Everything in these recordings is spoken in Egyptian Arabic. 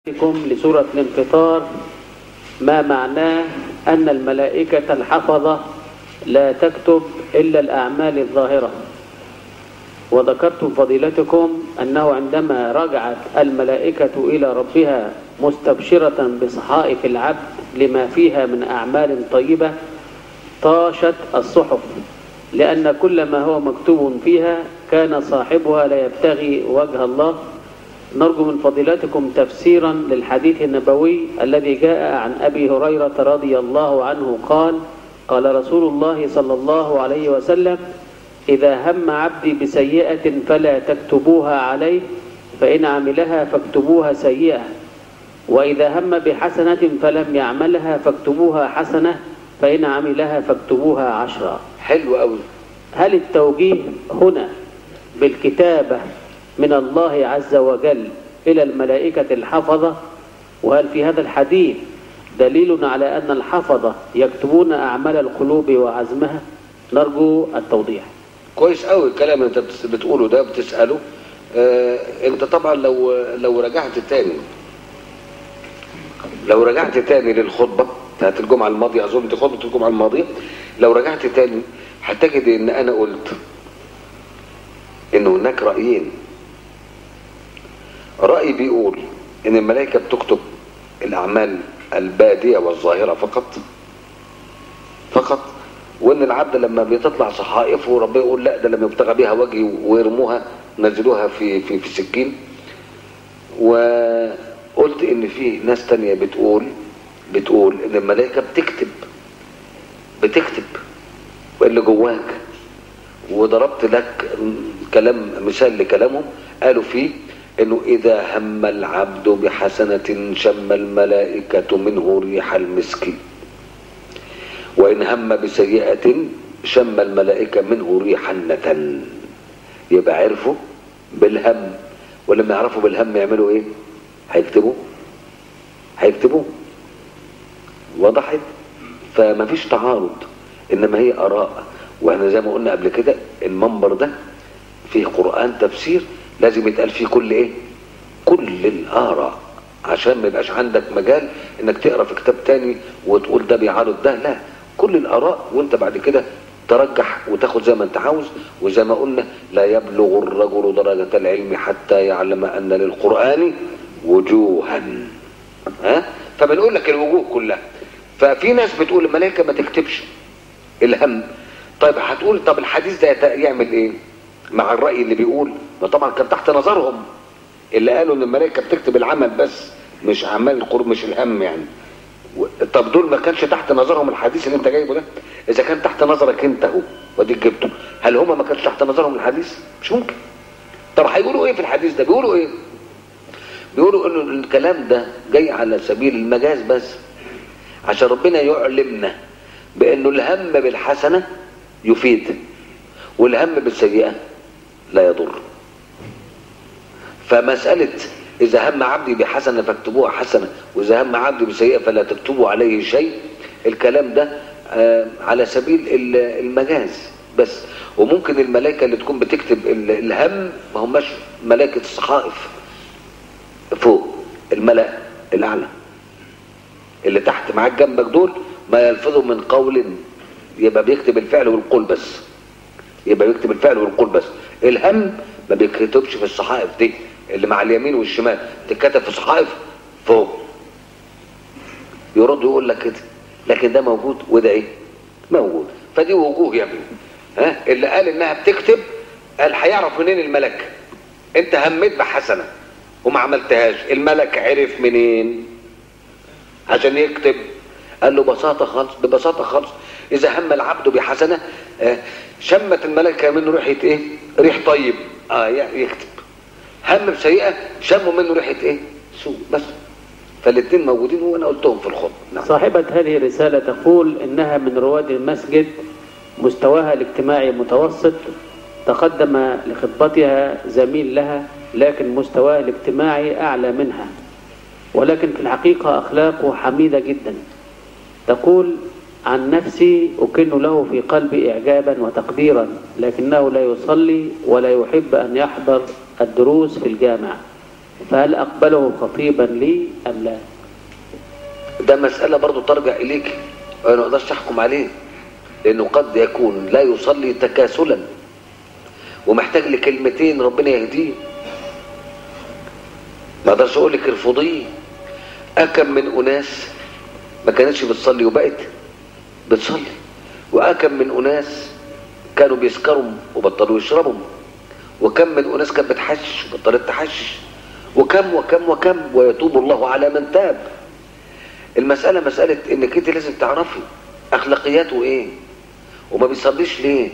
لكم لسورة الانفطار ما معناه أن الملائكة الحفظة لا تكتب إلا الأعمال الظاهرة وذكرتم فضيلتكم أنه عندما رجعت الملائكة إلى ربها مستبشرة بصحائف العبد لما فيها من أعمال طيبة طاشت الصحف لأن كل ما هو مكتوب فيها كان صاحبها لا يبتغي وجه الله نرجو من فضيلتكم تفسيرا للحديث النبوي الذي جاء عن أبي هريرة رضي الله عنه قال قال رسول الله صلى الله عليه وسلم إذا هم عبدي بسيئة فلا تكتبوها عليه فإن عملها فاكتبوها سيئة وإذا هم بحسنة فلم يعملها فاكتبوها حسنة فإن عملها فاكتبوها عشرا حلو قوي هل التوجيه هنا بالكتابة من الله عز وجل إلى الملائكة الحفظة وهل في هذا الحديث دليل على أن الحفظة يكتبون أعمال القلوب وعزمها نرجو التوضيح كويس قوي الكلام اللي انت بتس- بتقوله ده بتساله آه انت طبعا لو لو رجعت تاني لو رجعت تاني للخطبه بتاعت الجمعه الماضيه اظن دي خطبه الجمعه الماضيه لو رجعت تاني هتجد ان انا قلت ان هناك رايين راي بيقول ان الملائكه بتكتب الاعمال الباديه والظاهره فقط فقط وان العبد لما بتطلع صحائفه ربنا يقول لا ده لما يبتغى بها وجهي ويرموها نزلوها في في في سجين وقلت ان في ناس تانية بتقول بتقول ان الملائكه بتكتب بتكتب اللي جواك وضربت لك كلام مثال لكلامهم قالوا فيه انه اذا هم العبد بحسنه شم الملائكه منه ريح المسك وإن هم بسيئة شم الملائكة منه ريحا نتن يبقى عرفوا بالهم ولما يعرفوا بالهم يعملوا ايه هيكتبوا هيكتبوا وضحت فما فيش تعارض انما هي اراء واحنا زي ما قلنا قبل كده المنبر ده فيه قرآن تفسير لازم يتقال فيه كل ايه كل الاراء عشان ما يبقاش عندك مجال انك تقرا في كتاب تاني وتقول ده بيعارض ده لا كل الاراء وانت بعد كده ترجح وتاخد زي ما انت عاوز وزي ما قلنا لا يبلغ الرجل درجة العلم حتى يعلم ان للقرآن وجوها ها فبنقول لك الوجوه كلها ففي ناس بتقول الملائكة ما تكتبش الهم طيب هتقول طب الحديث ده يت- يعمل ايه مع الرأي اللي بيقول ما طبعا كان تحت نظرهم اللي قالوا ان الملائكه بتكتب العمل بس مش اعمال القلوب مش الهم يعني و- طب دول ما كانش تحت نظرهم الحديث اللي انت جايبه ده اذا كان تحت نظرك انت اهو وديك جبته هل هما ما كانش تحت نظرهم الحديث مش ممكن طب هيقولوا ايه في الحديث ده بيقولوا ايه بيقولوا انه الكلام ده جاي على سبيل المجاز بس عشان ربنا يعلمنا بانه الهم بالحسنه يفيد والهم بالسيئه لا يضر فمسألة إذا هم عبدي بحسنة فاكتبوها حسنة وإذا هم عبدي بسيئة فلا تكتبوا عليه شيء الكلام ده آه، على سبيل ال- المجاز بس وممكن الملائكة اللي تكون بتكتب ال- الهم ما هماش ملائكة الصحائف فوق الملأ الأعلى اللي تحت معاك جنبك دول ما يلفظوا من قول يبقى بيكتب الفعل والقول بس يبقى بيكتب الفعل والقول بس الهم ما بيكتبش في الصحائف دي اللي مع اليمين والشمال تتكتب في صحائف فوق يرد يقول لك كده لكن ده موجود وده ايه موجود فدي وجوه يا ابني ها اللي قال انها بتكتب قال هيعرف منين الملك انت هميت بحسنه وما عملتهاش الملك عرف منين عشان يكتب قال له بساطة خالص ببساطة خالص إذا هم العبد بحسنة آه، شمت الملائكة منه ريحة إيه؟ ريح طيب آه ي- يكتب هم بسيئة شموا منه ريحة إيه؟ سوء بس فالاثنين موجودين وأنا قلتهم في الخطبة نعم صاحبة هذه الرسالة تقول إنها من رواد المسجد مستواها الاجتماعي متوسط تقدم لخطبتها زميل لها لكن مستواها الاجتماعي أعلى منها ولكن في الحقيقة أخلاقه حميدة جدا تقول عن نفسي أكن له في قلبي إعجابا وتقديرا لكنه لا يصلي ولا يحب أن يحضر الدروس في الجامع فهل أقبله خطيبا لي أم لا ده مسألة برضو ترجع إليك وأنا ما أقدرش أحكم عليه لأنه قد يكون لا يصلي تكاسلا ومحتاج لكلمتين ربنا يهديه ما أقدرش أقول لك ارفضيه أكم من أناس ما كانتش بتصلي وبقت بتصلي وأكم من أناس كانوا بيسكروا وبطلوا يشربوا وكم من أناس كانت بتحشش وبطلت تحشش وكم وكم وكم ويتوب الله على من تاب المسألة مسألة انك انت لازم تعرفي اخلاقياته ايه وما بيصليش ليه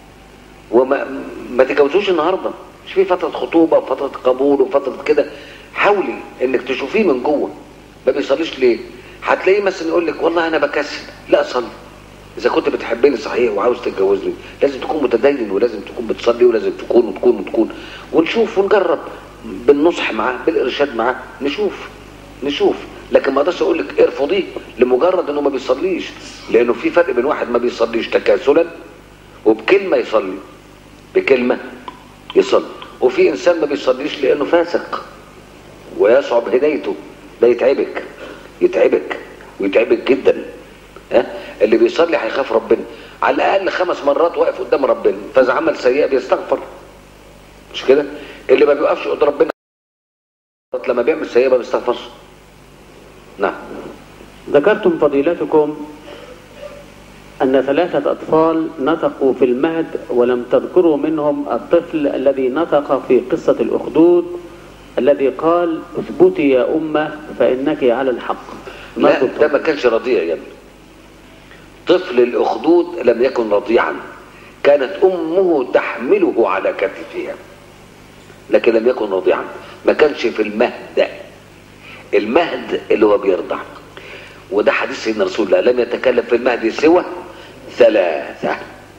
وما ما تتجوزوش النهارده مش في فترة خطوبة وفترة قبول وفترة كده حاولي انك تشوفيه من جوه ما بيصليش ليه هتلاقيه مثلا يقول لك والله انا بكسل لا صلي اذا كنت بتحبني صحيح وعاوز تتجوزني لازم تكون متدين ولازم تكون بتصلي ولازم تكون وتكون وتكون ونشوف ونجرب بالنصح معاه بالارشاد معاه نشوف نشوف لكن ما اقدرش اقول لك ارفضيه لمجرد انه ما بيصليش لانه في فرق بين واحد ما بيصليش تكاسلا وبكلمه يصلي بكلمه يصلي وفي انسان ما بيصليش لانه فاسق ويصعب هدايته ده يتعبك يتعبك ويتعبك جدا ها اللي بيصلي هيخاف ربنا على الاقل خمس مرات واقف قدام ربنا فاذا عمل سيئه بيستغفر مش كده اللي ما بيوقفش قدام ربنا لما بيعمل سيئه ما بيستغفرش نعم ذكرتم فضيلتكم أن ثلاثة أطفال نطقوا في المهد ولم تذكروا منهم الطفل الذي نطق في قصة الأخدود الذي قال اثبتي يا أمة فإنك على الحق لا ده ما كانش رضيع يا ابني طفل الأخدود لم يكن رضيعا كانت أمه تحمله على كتفها لكن لم يكن رضيعا ما كانش في المهد المهد اللي هو بيرضع وده حديث سيدنا رسول الله لم يتكلم في المهد سوى ثلاثة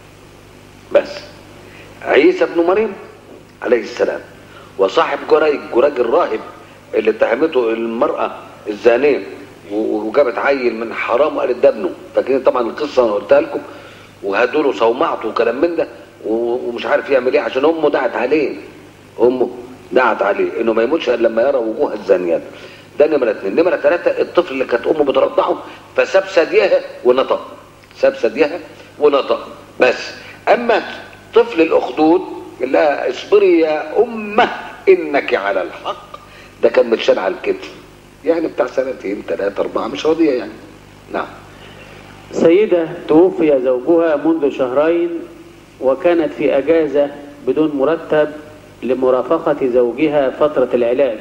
بس عيسى بن مريم عليه السلام وصاحب جريج جريج الراهب اللي اتهمته المرأة الزانية وجابت عيل من حرام وقالت ده ابنه فاكرين طبعا القصة انا قلتها لكم وهدوا له صومعته وكلام من ده ومش عارف يعمل ايه عشان امه دعت عليه امه دعت عليه انه ما يموتش الا لما يرى وجوه الزانيات ده نمرة اثنين نمرة ثلاثة الطفل اللي كانت امه بترضعه فساب ثديها ونطق ساب ثديها ونطق بس اما طفل الاخدود لا اصبري يا امه انك على الحق ده كان متشال على الكتف يعني بتاع سنتين ثلاثة أربعة مش راضية يعني نعم سيدة توفي زوجها منذ شهرين وكانت في أجازة بدون مرتب لمرافقة زوجها فترة العلاج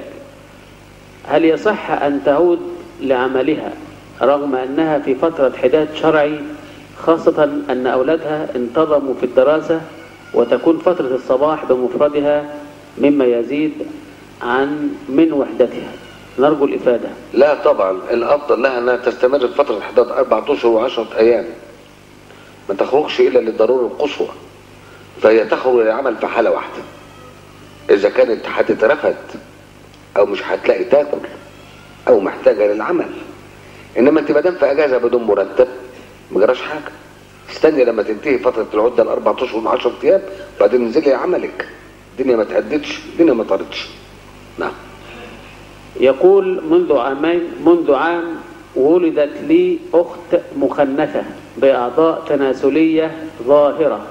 هل يصح أن تعود لعملها رغم أنها في فترة حداد شرعي خاصة أن أولادها انتظموا في الدراسة وتكون فترة الصباح بمفردها مما يزيد عن من وحدتها نرجو الإفادة لا طبعا الأفضل لها أنها تستمر في فترة الحداد أربعة أشهر وعشرة أيام ما تخرجش إلا للضرورة القصوى فهي تخرج للعمل في حالة واحدة إذا كانت هتترفد أو مش هتلاقي تاكل أو محتاجة للعمل إنما أنت ما دام في أجازة بدون مرتب ما جراش حاجة استني لما تنتهي فترة العدة الأربع أشهر وعشرة أيام وبعدين انزلي عملك الدنيا ما تهددش الدنيا ما طارتش نعم يقول منذ عامين منذ عام ولدت لي أخت مخنثة بأعضاء تناسلية ظاهرة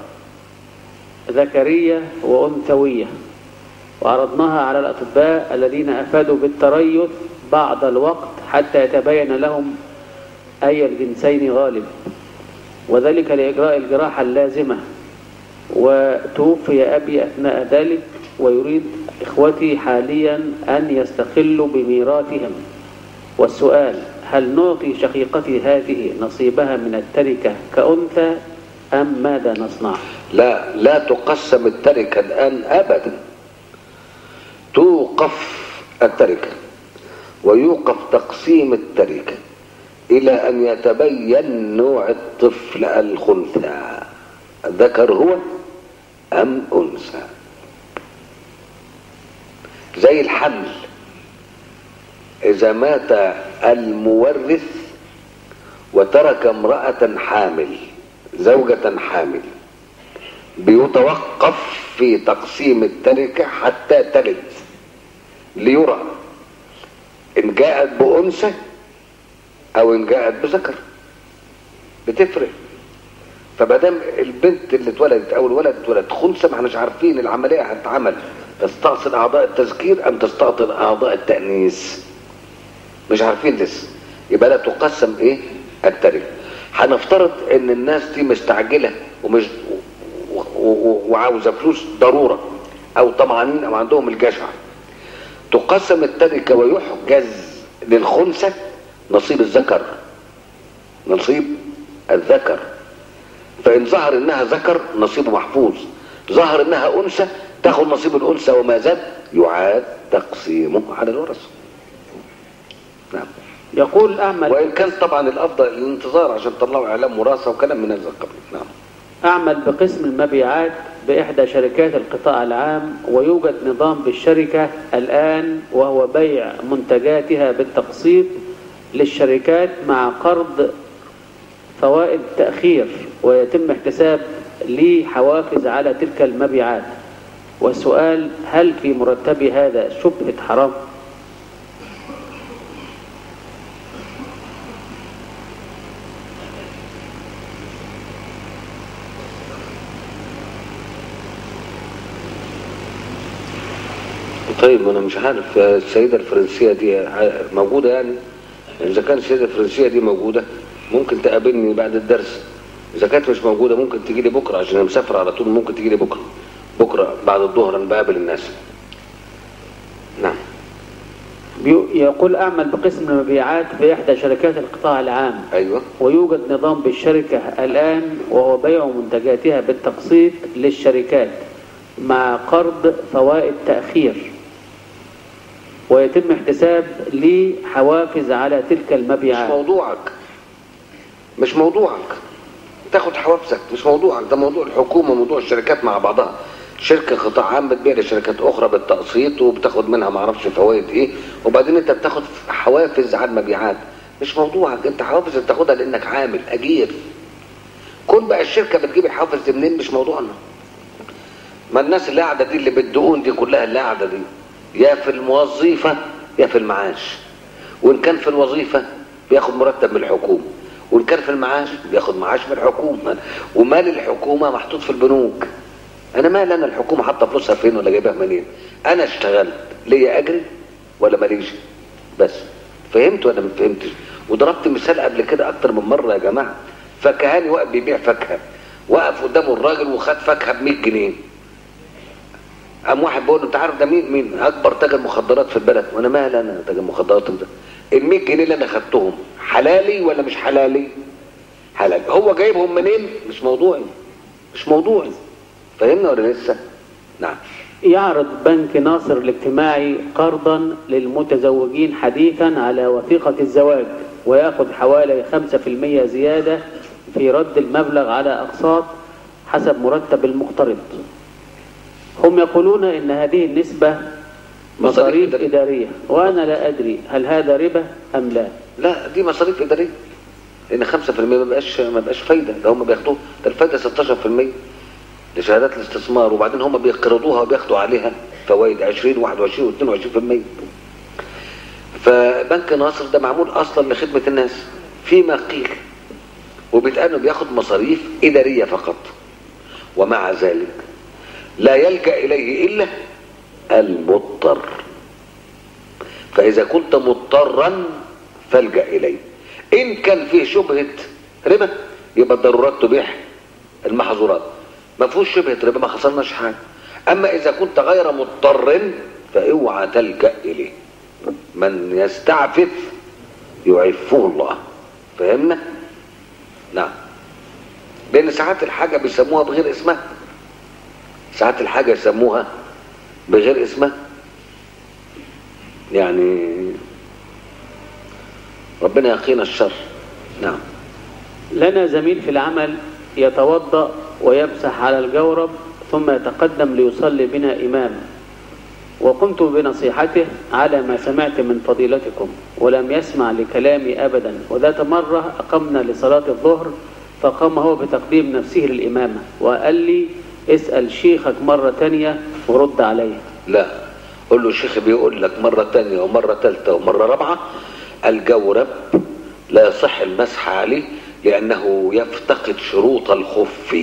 ذكرية وأنثوية وعرضناها على الأطباء الذين أفادوا بالتريث بعض الوقت حتى يتبين لهم أي الجنسين غالب وذلك لإجراء الجراحة اللازمة وتوفي أبي أثناء ذلك ويريد إخوتي حاليا أن يستقلوا بميراثهم والسؤال هل نعطي شقيقتي هذه نصيبها من التركة كأنثى أم ماذا نصنع لا لا تقسم التركة الآن أبدا توقف التركة ويوقف تقسيم التركة إلى أن يتبين نوع الطفل الخنثى ذكر هو أم أنثى زي الحمل إذا مات المورث وترك امرأة حامل زوجة حامل بيتوقف في تقسيم التركة حتى تلد ليرى ان جاءت بانثى او ان جاءت بذكر بتفرق فمادام البنت اللي اتولدت او الولد اتولد خنثى ما احناش عارفين العمليه هتتعمل تستأصل اعضاء التذكير ام تستأصل اعضاء التأنيث مش عارفين لسه يبقى لا تقسم ايه التركه هنفترض ان الناس دي مستعجله ومش و- و- وعاوزه فلوس ضروره او طمعانين او عندهم الجشع تقسم التركه ويحجز للخنثى نصيب الذكر نصيب الذكر فإن ظهر إنها ذكر نصيبه محفوظ ظهر إنها أنثى تاخد نصيب الأنثى وما زاد يعاد تقسيمه على الورثة نعم يقول أعمل وإن كان طبعا الأفضل الانتظار عشان تطلعوا إعلام وراثة وكلام من هذا القبيل نعم أعمل بقسم المبيعات بإحدى شركات القطاع العام ويوجد نظام بالشركة الآن وهو بيع منتجاتها بالتقسيط للشركات مع قرض فوائد تأخير ويتم احتساب لي حوافز على تلك المبيعات والسؤال هل في مرتبي هذا شبهة حرام؟ طيب أنا مش عارف السيدة الفرنسية دي ع- موجودة يعني إذا كانت السيدة الفرنسية دي موجودة ممكن تقابلني بعد الدرس إذا كانت مش موجودة ممكن تيجي لي بكرة عشان أنا مسافر على طول ممكن تيجي لي بكرة بكرة بعد الظهر أنا بقابل الناس نعم بيو- يقول أعمل بقسم المبيعات بإحدى شركات القطاع العام أيوه ويوجد نظام بالشركة الآن وهو بيع منتجاتها بالتقسيط للشركات مع قرض فوائد تأخير ويتم احتساب لي حوافز على تلك مش المبيعات موضوعك مش موضوعك تاخد حوافزك مش موضوعك ده موضوع الحكومة موضوع الشركات مع بعضها شركة قطاع عام بتبيع لشركات أخرى بالتقسيط وبتاخد منها معرفش فوائد إيه وبعدين أنت بتاخد حوافز على المبيعات مش موضوعك أنت حوافز بتاخدها لأنك عامل أجير كل بقى الشركة بتجيب الحوافز دي منين مش موضوعنا ما الناس اللي قاعدة دي اللي بالدقون دي كلها اللي قاعدة دي يا في الوظيفة يا في المعاش وإن كان في الوظيفة بياخد مرتب من الحكومة وإن كان في المعاش بياخد معاش من الحكومة ومال الحكومة محطوط في البنوك أنا مال أنا الحكومة حاطة فلوسها فين ولا جايبها منين أنا اشتغلت ليا أجري ولا ماليش بس فهمت ولا ما فهمتش وضربت مثال قبل كده أكتر من مرة يا جماعة فكهاني واقف بيبيع فاكهة وقف قدامه الراجل وخد فاكهة ب 100 جنيه قام واحد بيقول له انت عارف ده مين مين اكبر تاجر مخدرات في البلد وانا مال انا تاجر مخدرات ده ال 100 جنيه اللي انا خدتهم حلالي ولا مش حلالي حلال هو جايبهم منين مش موضوعي مش موضوعي فاهمني ولا لسه نعم يعرض بنك ناصر الاجتماعي قرضا للمتزوجين حديثا على وثيقة الزواج ويأخذ حوالي 5% زيادة في رد المبلغ على أقساط حسب مرتب المقترض هم يقولون إن هذه النسبة مصاريف مصاريف إدارية. إدارية وأنا لا أدري هل هذا ربا أم لا لا دي مصاريف اداريه لان 5% ما بقاش ما بقاش فايده ده هم بياخدوها ده الفايده 16% لشهادات الاستثمار وبعدين هم بيقرضوها وبياخدوا عليها فوائد 20 21 و22% فبنك ناصر ده معمول اصلا لخدمه الناس فيما قيل وبيتقال انه بياخد مصاريف اداريه فقط ومع ذلك لا يلجا اليه الا المضطر فإذا كنت مضطرا فالجأ إليه إن كان فيه شبهة ربا يبقى الضرورات تبيح المحظورات ما فيهوش شبهة ربا ما خسرناش حاجة أما إذا كنت غير مضطر فاوعى تلجأ إليه من يستعفف يعفه الله فهمنا؟ نعم لأن ساعات الحاجة بيسموها بغير اسمها ساعات الحاجة يسموها بغير اسمها يعني ربنا يقينا الشر نعم لنا زميل في العمل يتوضأ ويمسح على الجورب ثم يتقدم ليصلي بنا إمام وقمت بنصيحته على ما سمعت من فضيلتكم ولم يسمع لكلامي أبدا وذات مرة أقمنا لصلاة الظهر فقام هو بتقديم نفسه للإمامة وقال لي اسأل شيخك مرة تانية ورد عليه لا قول له الشيخ بيقول لك مرة تانية ومرة تالتة ومرة رابعة الجورب لا يصح المسح عليه لأنه يفتقد شروط الخف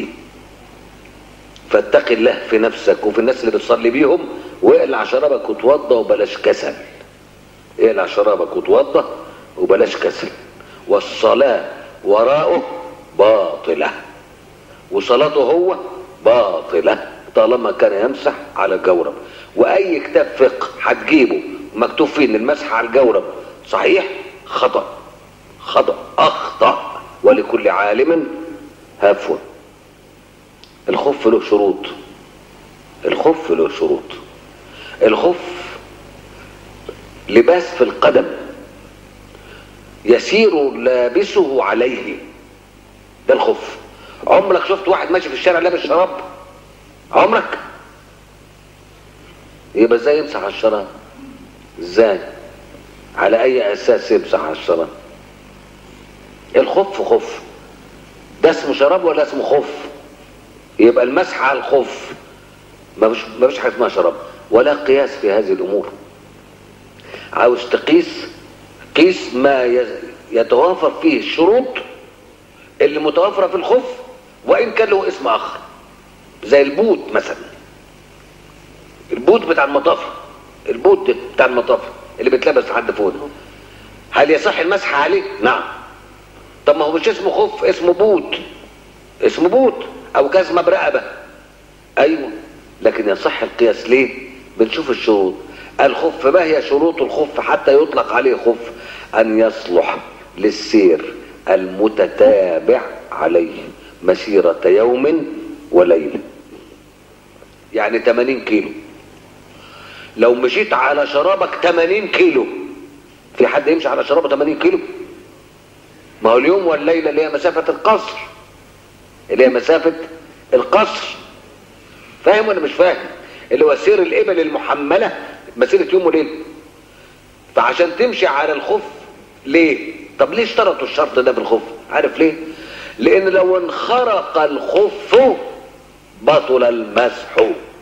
فاتق الله في نفسك وفي الناس اللي بتصلي بيهم واقلع شرابك وتوضى وبلاش كسل اقلع شرابك وتوضى وبلاش كسل والصلاة وراءه باطلة وصلاته هو باطلة طالما كان يمسح على الجورب واي كتاب فقه هتجيبه مكتوب فيه ان المسح على الجورب صحيح خطأ خطأ اخطأ ولكل عالم هفوة الخف له شروط الخف له شروط الخف لباس في القدم يسير لابسه عليه ده الخف عمرك شفت واحد ماشي في الشارع لابس شراب عمرك يبقى ازاي يمسح على الشراب ازاي على اي اساس يمسح على الشراب الخف خف ده اسمه شراب ولا اسمه خف يبقى المسح على الخف ما فيش ما فيش حاجه اسمها شراب ولا قياس في هذه الامور عاوز تقيس قيس ما ي- يتوافر فيه الشروط اللي متوافره في الخف وان كان له اسم اخر زي البوت مثلا البوت بتاع المطافي البوت بتاع المطافي اللي بيتلبس لحد فوق ده. هل يصح المسح عليه نعم طب ما هو مش اسمه خف اسمه بوت اسمه بوت او جزمه برقبه ايوه لكن يصح القياس ليه بنشوف الشروط الخف ما هي شروط الخف حتى يطلق عليه خف ان يصلح للسير المتتابع عليه مسيرة يوم وليلة يعني 80 كيلو لو مشيت على شرابك 80 كيلو في حد يمشي على شرابه 80 كيلو ما هو اليوم والليلة اللي هي مسافة القصر اللي هي مسافة القصر فاهم ولا مش فاهم اللي هو سير الإبل المحملة مسيرة يوم وليلة فعشان تمشي على الخف ليه طب ليه اشترطوا الشرط ده في الخف عارف ليه لان لو انخرق الخف بطل المسح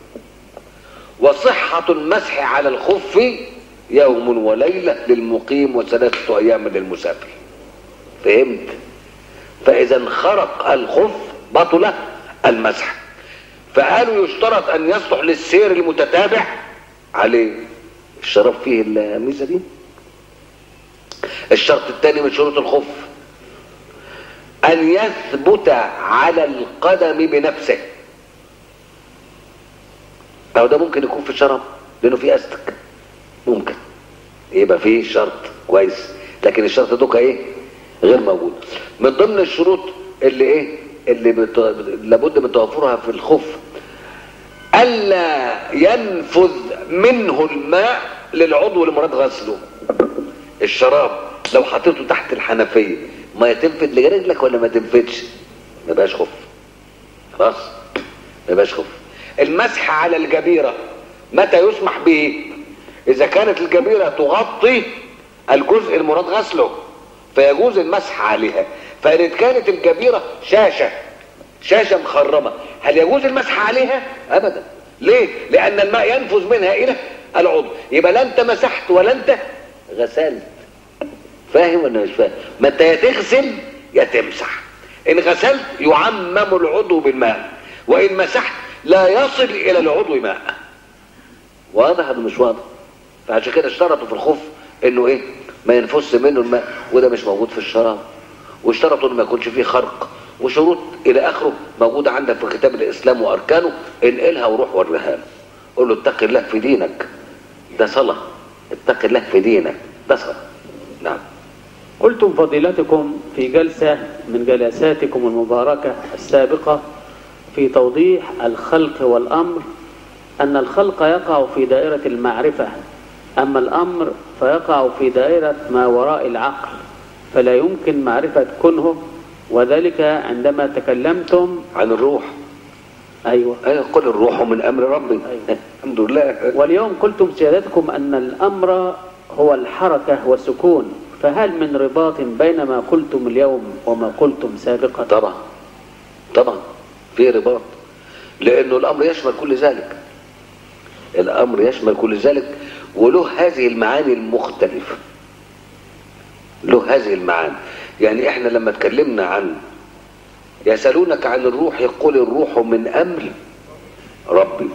وصحة المسح على الخف يوم وليلة للمقيم وثلاثة أيام للمسافر فهمت فإذا انخرق الخف بطل المسح فقالوا يشترط أن يصلح للسير المتتابع عليه الشرف فيه الميزة دي الشرط الثاني من شروط الخف أن يثبت على القدم بنفسه أو ده ممكن يكون في الشراب لأنه في أستك ممكن يبقى فيه شرط كويس لكن الشرط دوكا إيه غير موجود من ضمن الشروط اللي إيه اللي بت... لابد من توفرها في الخف ألا ينفذ منه الماء للعضو اللي مراد غسله الشراب لو حطيته تحت الحنفية ما تنفذ لرجلك ولا ما تنفذش ما بقاش خف خلاص ما بقاش خف المسح على الجبيرة متى يسمح به اذا كانت الجبيرة تغطي الجزء المراد غسله فيجوز المسح عليها فإن كانت الجبيرة شاشة شاشة مخرمة هل يجوز المسح عليها ابدا ليه لان الماء ينفذ منها الى العضو يبقى لا انت مسحت ولا انت غسلت فاهم ولا مش فاهم ما انت يا تغسل يا تمسح ان غسلت يعمم العضو بالماء وان مسحت لا يصل الى العضو ماء واضح ولا مش واضح فعشان كده اشترطوا في الخف انه ايه ما ينفس منه الماء وده مش موجود في الشراب واشترطوا انه ما يكونش فيه خرق وشروط الى اخره موجوده عندك في كتاب الاسلام واركانه انقلها وروح وريها له قول له اتق الله في دينك ده صلاه اتق الله في دينك ده صلاه نعم قلتم فضيلتكم في جلسة من جلساتكم المباركة السابقة في توضيح الخلق والأمر أن الخلق يقع في دائرة المعرفة أما الأمر فيقع في دائرة ما وراء العقل فلا يمكن معرفة كنه وذلك عندما تكلمتم عن الروح أيوة ايوه قل الروح من امر ربي أيوة. الحمد لله واليوم قلتم سيادتكم أن الأمر هو الحركة والسكون فهل من رباط بين ما قلتم اليوم وما قلتم سابقا طبعا طبعا في رباط لانه الامر يشمل كل ذلك الامر يشمل كل ذلك وله هذه المعاني المختلفه له هذه المعاني يعني احنا لما اتكلمنا عن يسألونك عن الروح يقول الروح من امر ربي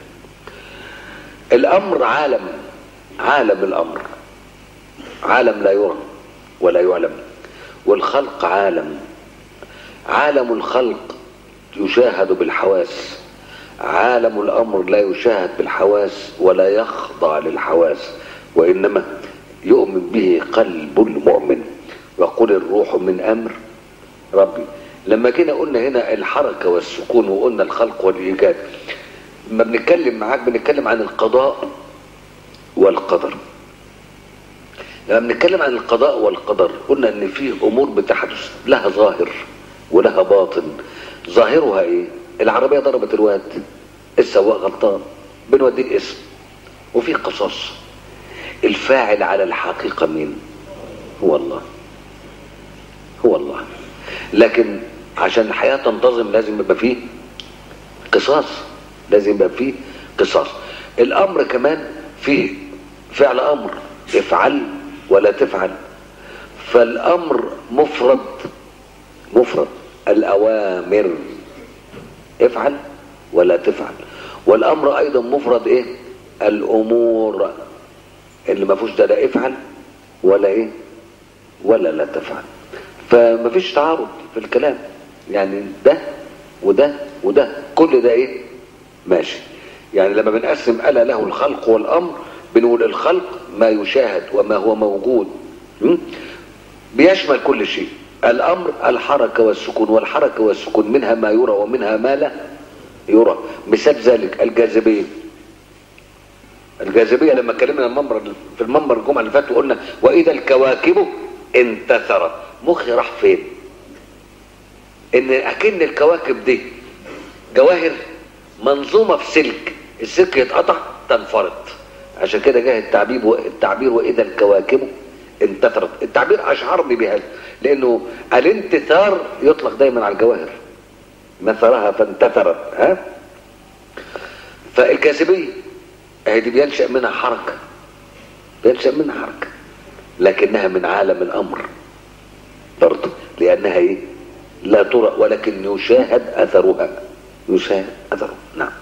الامر عالم عالم الامر عالم لا يرى ولا يعلم والخلق عالم عالم الخلق يشاهد بالحواس عالم الامر لا يشاهد بالحواس ولا يخضع للحواس وانما يؤمن به قلب المؤمن وقل الروح من امر ربي لما جينا قلنا هنا الحركه والسكون وقلنا الخلق والايجاد لما بنتكلم معاك بنتكلم عن القضاء والقدر لما بنتكلم عن القضاء والقدر قلنا ان فيه امور بتحدث لها ظاهر ولها باطن ظاهرها ايه العربيه ضربت الواد السواق غلطان بنوديه الاسم وفي قصاص الفاعل على الحقيقه مين هو الله هو الله لكن عشان الحياه تنتظم لازم يبقى فيه قصاص لازم يبقى فيه قصاص الامر كمان فيه فعل امر افعل ولا تفعل فالامر مفرد مفرد الاوامر افعل ولا تفعل والامر ايضا مفرد ايه الامور اللي ما فيهوش ده لا افعل ولا ايه ولا لا تفعل فما فيش تعارض في الكلام يعني ده وده وده كل ده ايه ماشي يعني لما بنقسم ألا له الخلق والأمر بنقول الخلق ما يشاهد وما هو موجود م? بيشمل كل شيء الأمر الحركة والسكون والحركة والسكون منها ما يرى ومنها ما لا يرى مثال ذلك الجاذبية الجاذبية لما اتكلمنا المنبر في المنبر الجمعة اللي فاتت وقلنا وإذا الكواكب انتثرت مخي راح فين؟ إن أكن الكواكب دي جواهر منظومة في سلك السلك يتقطع تنفرط عشان كده جه التعبير التعبير وإذا الكواكب انتثرت التعبير أشعرني بهذا لأنه الانتثار يطلق دايما على الجواهر مثرها فانتثرت ها فالكاسبية اهي دي بينشأ منها حركة بينشأ منها حركة لكنها من عالم الأمر برضه لأنها ايه لا ترى ولكن يشاهد أثرها يشاهد أثرها نعم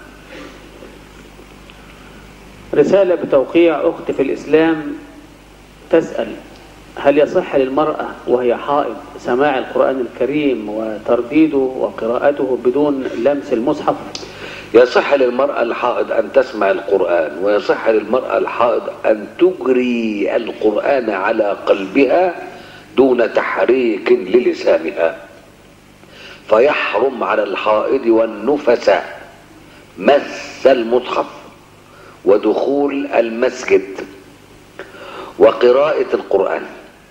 رسالة بتوقيع أخت في الإسلام تسأل هل يصح للمرأة وهي حائض سماع القرآن الكريم وترديده وقراءته بدون لمس المصحف يصح للمرأة الحائض أن تسمع القرآن ويصح للمرأة الحائض أن تجري القرآن على قلبها دون تحريك للسانها فيحرم على الحائض والنفساء مس المصحف ودخول المسجد وقراءة القرآن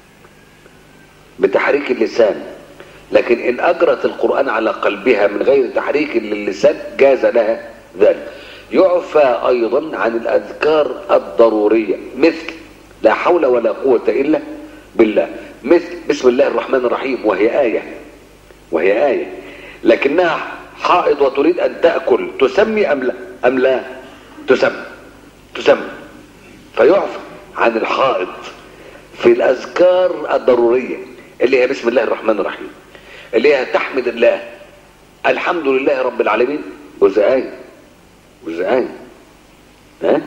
بتحريك اللسان لكن إن أجرت القرآن على قلبها من غير تحريك للسان جاز لها ذلك يعفى أيضا عن الأذكار الضرورية مثل لا حول ولا قوة إلا بالله مثل بسم الله الرحمن الرحيم وهي آية وهي آية لكنها حائض وتريد أن تأكل تسمي أم لا أم لا تسمي تسمي فيعفى عن الحائض في الأذكار الضرورية اللي هي بسم الله الرحمن الرحيم اللي هي تحمد الله الحمد لله رب العالمين جزء آية جزء آية ها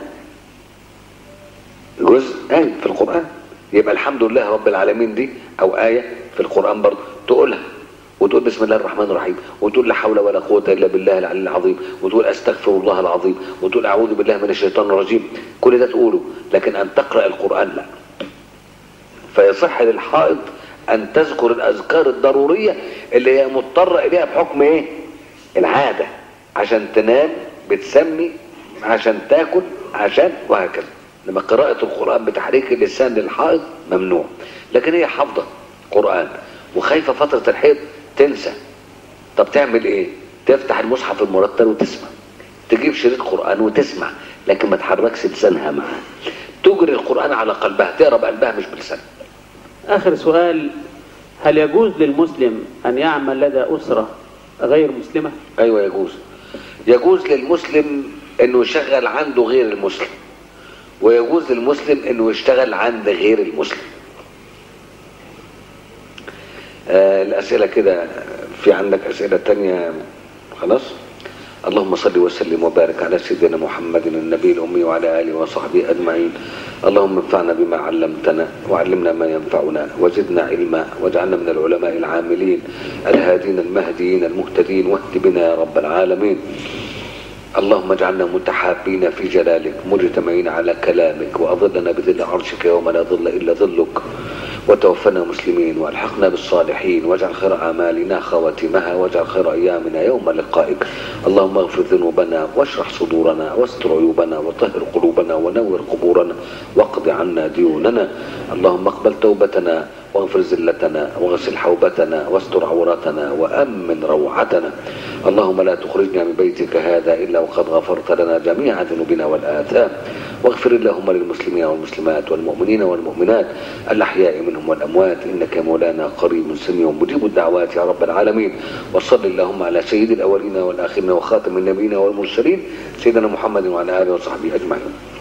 جزء آية في القرآن يبقى الحمد لله رب العالمين دي أو آية في القرآن برضه تقولها وتقول بسم الله الرحمن الرحيم وتقول لا حول ولا قوة إلا بالله العلي العظيم وتقول أستغفر الله العظيم وتقول أعوذ بالله من الشيطان الرجيم كل ده تقوله لكن أن تقرأ القرآن لا فيصح للحائض أن تذكر الأذكار الضرورية اللي هي مضطرة إليها بحكم إيه؟ العادة عشان تنام بتسمي عشان تاكل عشان وهكذا لما قراءة القرآن بتحريك اللسان للحائض ممنوع لكن هي حافظة قرآن وخايفة فترة الحيض تنسى طب تعمل ايه تفتح المصحف المرتل وتسمع تجيب شريط قرآن وتسمع لكن ما تحركش لسانها معاه تجري القرآن على قلبها تقرا بقلبها مش بلسانها آخر سؤال هل يجوز للمسلم أن يعمل لدى أسرة غير مسلمة ايوه يجوز يجوز للمسلم انه يشغل عنده غير المسلم ويجوز للمسلم انه يشتغل عند غير المسلم آه الاسئله كده في عندك اسئله تانية خلاص اللهم صل وسلم وبارك على سيدنا محمد النبي الامي وعلى اله وصحبه اجمعين اللهم انفعنا بما علمتنا وعلمنا ما ينفعنا وزدنا علما واجعلنا من العلماء العاملين الهادين المهديين المهتدين واهد بنا يا رب العالمين اللهم اجعلنا متحابين في جلالك مجتمعين على كلامك واظلنا بظل عرشك يوم لا ظل الا ظلك وتوفنا مسلمين والحقنا بالصالحين واجعل خير اعمالنا خواتمها واجعل خير ايامنا يوم لقائك اللهم اغفر ذنوبنا واشرح صدورنا واستر عيوبنا وطهر قلوبنا ونور قبورنا واقض عنا ديوننا اللهم اقبل توبتنا واغفر زلتنا واغسل حوبتنا واستر عوراتنا وامن روعتنا اللهم لا تخرجنا من بيتك هذا الا وقد غفرت لنا جميع ذنوبنا والاثام واغفر اللهم للمسلمين والمسلمات والمؤمنين والمؤمنات الاحياء منهم والاموات انك مولانا قريب سميع مجيب الدعوات يا رب العالمين وصل اللهم على سيد الاولين والاخرين وخاتم النبيين والمرسلين سيدنا محمد وعلى اله وصحبه اجمعين